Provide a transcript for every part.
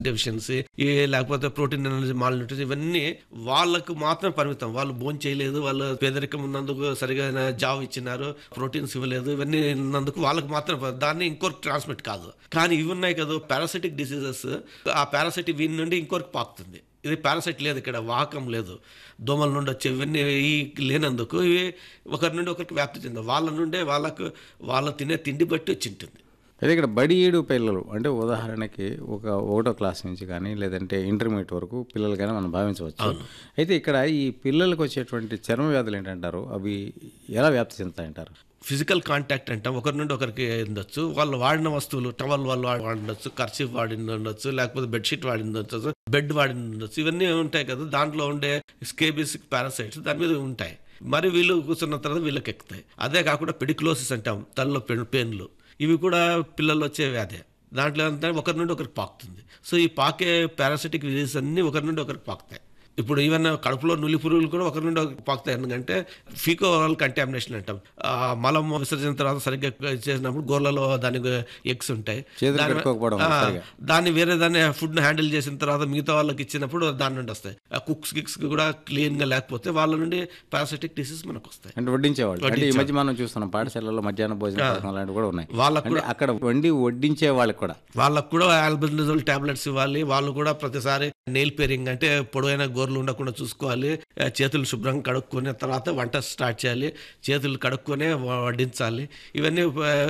Deficiency ఈ లేకపోతే protein energy mall nutrition ఇవన్నీ వాళ్ళకు మాత్రమే పరిమితం వాళ్ళు భోజనం చేయలేదు వాళ్ళు పేదరికం ఉన్నందుకు సరిగా జాబ్ ఇచ్చినారు ప్రోటీన్స్ ఇవ్వలేదు ఇవన్నీ ఉన్నందుకు వాళ్ళకి మాత్రం దాన్ని ఇంకొకరికి ట్రాన్స్మిట్ కాదు కానీ ఇవి ఉన్నాయి కదా పారాసిటిక్ డిసీజెస్ ఆ పారాసిటిక్ వీని నుండి ఇంకొకరికి పాకుతుంది ఇది పారాసైట్ లేదు ఇక్కడ వాహకం లేదు దోమల నుండి వచ్చే ఇవన్నీ ఈ లేనందుకు ఇవి ఒకరి నుండి ఒకరికి వ్యాప్తి చెంది వాళ్ళ నుండే వాళ్ళకు వాళ్ళు తినే తిండి బట్టి వచ్చి ఉంటుంది అయితే ఇక్కడ బడి ఏడు పిల్లలు అంటే ఉదాహరణకి ఒక ఒకటో క్లాస్ నుంచి కానీ లేదంటే ఇంటర్మీడియట్ వరకు పిల్లలు కానీ మనం భావించవచ్చు అయితే ఇక్కడ ఈ పిల్లలకు వచ్చేటువంటి చర్మ వ్యాధులు ఏంటంటారు అవి ఎలా వ్యాప్తి చెందుతాయంటారు ఫిజికల్ కాంటాక్ట్ అంటాం ఒకరి నుండి ఒకరికి ఉండొచ్చు వాళ్ళు వాడిన వస్తువులు టవల్ వాళ్ళు వాడి ఉండొచ్చు కర్చీఫ్ వాడి ఉండొచ్చు లేకపోతే బెడ్షీట్ వాడి ఉండొచ్చు బెడ్ వాడి ఉండొచ్చు ఇవన్నీ ఉంటాయి కదా దాంట్లో ఉండే స్కేబిస్ పారాసైట్స్ దాని మీద ఉంటాయి మరి వీళ్ళు కూర్చున్న తర్వాత వీళ్ళకి ఎక్కుతాయి అదే కాకుండా పెడిక్లోసిస్ అంటాం తలలో పెన్ పెయిన్లు ఇవి కూడా పిల్లలు వచ్చే వ్యాధి దాంట్లో అంతా ఒకరి నుండి ఒకరికి పాకుతుంది సో ఈ పాకే పారాసిటిక్ డిజీజ్ అన్ని ఒకరి నుండి ఒకరికి పాకుతాయి ఇప్పుడు ఈవెన్ కడుపులో నులి పురుగులు కూడా ఒకరి నుండి ఒకరికి పాకుతాయి ఎందుకంటే ఫీకో కంటామినేషన్ అంటాం ఆ మలం విసర్జన తర్వాత సరిగ్గా చేసినప్పుడు గోర్లలో దానికి ఎగ్స్ ఉంటాయి చేతులు దాని- కడుక్కోకపోవడం ఆ, సరిగా. దాన్ని వేరే దాన్ని ఫుడ్ హ్యాండిల్ చేసిన తర్వాత మిగతా వాళ్ళకి ఇచ్చినప్పుడు దాని నుండి వస్తాయి కుక్స్ గిక్స్ కూడా క్లీన్ గా లేకపోతే వాళ్ళ నుండి పారాసిటిక్ డిసీజ్ మనకు వస్తాయి అంటే వడ్డించేవాళ్ళు అంటే ఈ మధ్య మనం చూస్తున్నాం పాఠశాలలో మధ్యాహ్న భోజన పథకం లాంటివి కూడా ఉన్నాయి వాళ్ళకు అంటే అక్కడ వండి వడ్డించే వాళ్ళకి కూడా వాళ్ళకు కూడా ఆల్బెండజోల్ టాబ్లెట్స్ ఇవ్వాలి వాళ్ళు కూడా ప్రతిసారి నెయిల్ పేరింగ్ అంటే పొడవైన గోర్లు ఉండకుండా చూసుకోవాలి ఆ, చేతులు శుభ్రంగా కడుక్కునే తర్వాత వంట స్టార్ట్ చేయాలి చేతులు కడుక్కొనే వ- వడ్డించాలి ఇవన్నీ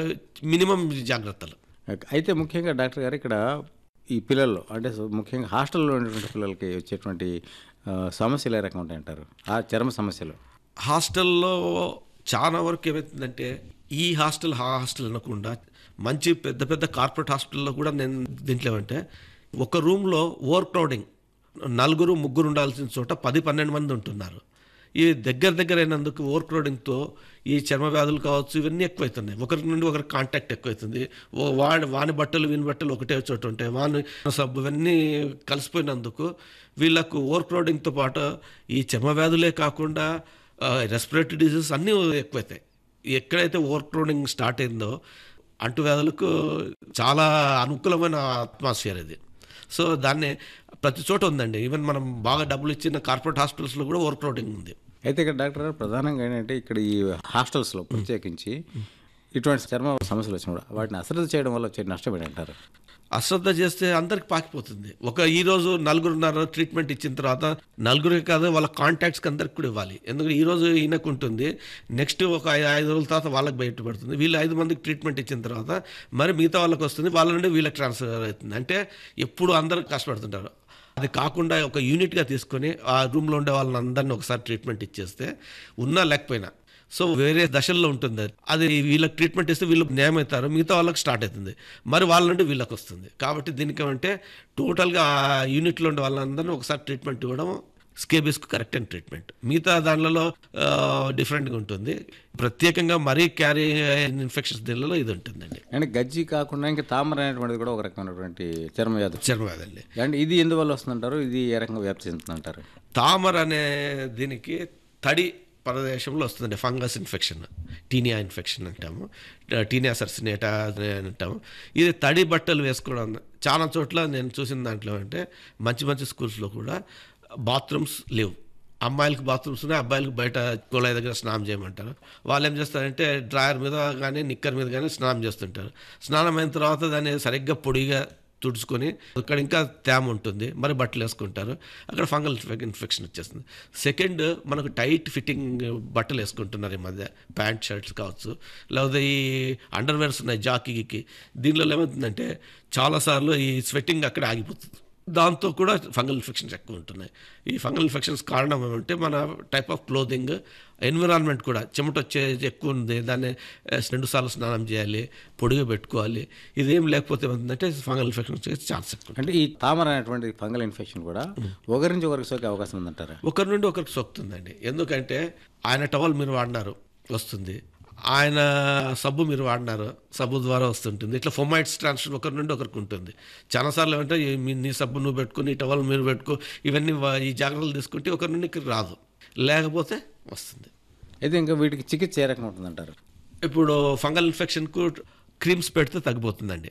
మినిమం జాగ్రత్తలు అయితే ముఖ్యంగా డాక్టర్ గారు ఇక్కడ ఈ పిల్లల్లో అంటే సో ముఖ్యంగా హాస్టల్లో ఉండేటువంటి పిల్లలకి వచ్చేటువంటి ఆ, సమస్యలు ఏ రకం ఉంటాయంటారు ఆ చర్మ సమస్యలు హాస్టల్లో చాలా వరకు ఏమవుతుందంటే ఈ హాస్టల్ ఆ హాస్టల్ అనకుండా మంచి పెద్ద పెద్ద కార్పొరేట్ హాస్పిటల్లో కూడా నేను దీంట్లో అంటే ఒక రూమ్లో ఓవర్ క్రౌడింగ్ నలుగురు ముగ్గురు ఉండాల్సిన చోట పది పన్నెండు మంది ఉంటున్నారు ఈ దగ్గర దగ్గర అయినందుకు ఓవర్ క్రౌడింగ్తో ఈ చర్మ వ్యాధులు కావచ్చు ఇవన్నీ ఎక్కువవుతున్నాయి ఒకరి నుండి ఒకరి కాంటాక్ట్ ఎక్కువవుతుంది ఓ వాడి వాని బట్టలు వీని బట్టలు ఒకటే చోట ఉంటాయి వాని సబ్బు ఇవన్నీ కలిసిపోయినందుకు వీళ్ళకు ఓవర్ క్రౌడింగ్తో పాటు ఈ చర్మ వ్యాధులే కాకుండా రెస్పిరేటరీ డిసీజెస్ అన్నీ ఎక్కువైతాయి ఎక్కడైతే ఓవర్ క్రౌడింగ్ స్టార్ట్ అయిందో అంటువ్యాధులకు చాలా అనుకూలమైన అట్మాస్ఫియర్ ఇది సో దాన్ని ప్రతి చోట ఉందండి ఈవెన్ మనం బాగా డబ్బులు ఇచ్చిన కార్పొరేట్ హాస్పిటల్స్లో కూడా ఓవర్ క్రౌడింగ్ ఉంది అయితే ఇక్కడ డాక్టర్ గారు ప్రధానంగా ఏంటంటే ఇక్కడ ఈ హాస్టల్స్లో ప్రత్యేకించి ఇటువంటి చర్మ సమస్యలు వచ్చినప్పుడు వాటిని అశ్రద్ధ చేయడం వల్ల వచ్చే నష్టం ఏంటంటారు అశ్రద్ధ చేస్తే అందరికి పాకిపోతుంది ఒక ఈ రోజు నలుగురున్నర ట్రీట్మెంట్ ఇచ్చిన తర్వాత నలుగురికి కాదు వాళ్ళ కాంటాక్ట్స్కి అందరికి కూడా ఇవ్వాలి ఎందుకంటే ఈ రోజు ఈయనకు ఉంటుంది నెక్స్ట్ ఒక ఐ- ఐదు రోజుల తర్వాత వాళ్ళకి బయటపడుతుంది వీళ్ళు ఐదు మందికి ట్రీట్మెంట్ ఇచ్చిన తర్వాత మరి మిగతా వాళ్ళకి వస్తుంది వాళ్ళ నుండి వీళ్ళకి ట్రాన్స్ఫర్ అవుతుంది అంటే ఎప్పుడు అందరూ కష్టపడుతుంటారు అది కాకుండా ఒక యూనిట్గా తీసుకొని ఆ రూమ్లో ఉండే వాళ్ళని అందరినీ ఒకసారి ట్రీట్మెంట్ ఇచ్చేస్తే ఉన్నా లేకపోయినా సో వేరే దశల్లో ఉంటుంది అది. అది వీళ్ళకి ట్రీట్మెంట్ ఇస్తే వీళ్ళు న్యాయం అవుతారు మిగతా వాళ్ళకి స్టార్ట్ అవుతుంది మరి వాళ్ళ నుండి వీళ్ళకి వస్తుంది కాబట్టి దీనికి ఏమంటే టోటల్గా ఆ యూనిట్లో ఉండే వాళ్ళందరినీ ఒకసారి ట్రీట్మెంట్ ఇవ్వడం స్కేబిస్కు కరెక్ట్ అయిన ట్రీట్మెంట్ మిగతా దానిలలో డిఫరెంట్గా ఉంటుంది ప్రత్యేకంగా మరీ క్యారీ ఇన్ఫెక్షన్స్ దీనిలో ఇది ఉంటుందండి అంటే గజ్జి కాకుండా ఇంకా తామర అనేటువంటిది కూడా ఒక రకమైనటువంటి చర్మ వ్యాధి చర్మవ్యాధి అంటే ఇది ఎందువల్ల వస్తుందంటారు ఇది ఏ రకంగా వ్యాప్తి చెందుతుందంటారు తామర అనే దీనికి తడి ప్రదేశంలో వస్తుందండి ఫంగస్ ఇన్ఫెక్షన్ టీనియా ఇన్ఫెక్షన్ అంటాము టీనియా సర్సినేటా అని అంటాము ఇది తడి బట్టలు వేసుకోవడం చాలా చోట్ల నేను చూసిన దాంట్లో అంటే మంచి మంచి స్కూల్స్లో కూడా బాత్రూమ్స్ లేవు అమ్మాయిలకి బాత్రూమ్స్ ఉన్నాయి అబ్బాయిలకి బయట కుళాయి దగ్గర స్నానం చేయమంటారు వాళ్ళు ఏం చేస్తారంటే డ్రాయర్ మీద కానీ నిక్కర్ మీద కానీ స్నానం చేస్తుంటారు స్నానం అయిన తర్వాత దాన్ని సరిగ్గా పొడిగా తుడుచుకొని అక్కడ ఇంకా తేమ ఉంటుంది మరి బట్టలు వేసుకుంటారు అక్కడ ఫంగల్ ఇన్ఫెక్షన్ వచ్చేస్తుంది సెకండ్ మనకు టైట్ ఫిట్టింగ్ బట్టలు వేసుకుంటున్నారు ఈ మధ్య ప్యాంట్ షర్ట్స్ కావచ్చు లేకపోతే ఈ అండర్వేర్స్ ఉన్నాయి జాకీకి దీనిలో ఏమవుతుందంటే చాలాసార్లు ఈ స్వెట్టింగ్ అక్కడ ఆగిపోతుంది దాంతో కూడా ఫంగల్ ఇన్ఫెక్షన్స్ ఎక్కువ ఉంటున్నాయి ఈ ఫంగల్ ఇన్ఫెక్షన్స్ కారణం ఏమంటే మన టైప్ ఆఫ్ క్లోదింగ్ ఎన్విరాన్మెంట్ కూడా చెమట వచ్చే ఎక్కువ ఉంది దాన్ని ఆ, రెండు సార్లు స్నానం చేయాలి పొడిగా పెట్టుకోవాలి ఇదేం లేకపోతే ఏమవుతుందంటే ఫంగల్ ఇన్ఫెక్షన్ వచ్చే ఛాన్స్ ఎక్కువ అంటే ఈ తామర అనేటువంటి ఫంగల్ ఇన్ఫెక్షన్ కూడా ఒకరి నుంచి ఒకరికి సోకే అవకాశం ఉందంటారా ఒకరి నుండి ఒకరికి సోకుతుందండి ఎందుకంటే ఆయన టవల్ మీరు వాడినారు వస్తుంది ఆయన సబ్బు మీరు వాడినారు సబ్బు ద్వారా వస్తుంటుంది ఇట్లా ఫొమైట్స్ ట్రాన్స్ఫర్ ఒకరి నుండి ఒకరికి ఉంటుంది చాలాసార్లు ఏమంటే ఈ మీ- నీ సబ్బు నువ్వు పెట్టుకో నీ టవల్ మీరు పెట్టుకో ఇవన్నీ వా- ఈ జాగ్రత్తలు తీసుకుంటే ఒకరి నుండి ఇక్కడ రాదు లేకపోతే వస్తుంది అయితే ఇంకా వీటికి చికిత్స ఏ రకంగా ఉంటుందంటారు ఇప్పుడు ఫంగల్ ఇన్ఫెక్షన్కు క్రీమ్స్ పెడితే తగ్గిపోతుందండి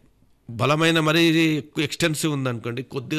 బలమైన మరీ ఎక్కువ ఎక్స్టెన్సివ్ ఉందనుకోండి కొద్దిగా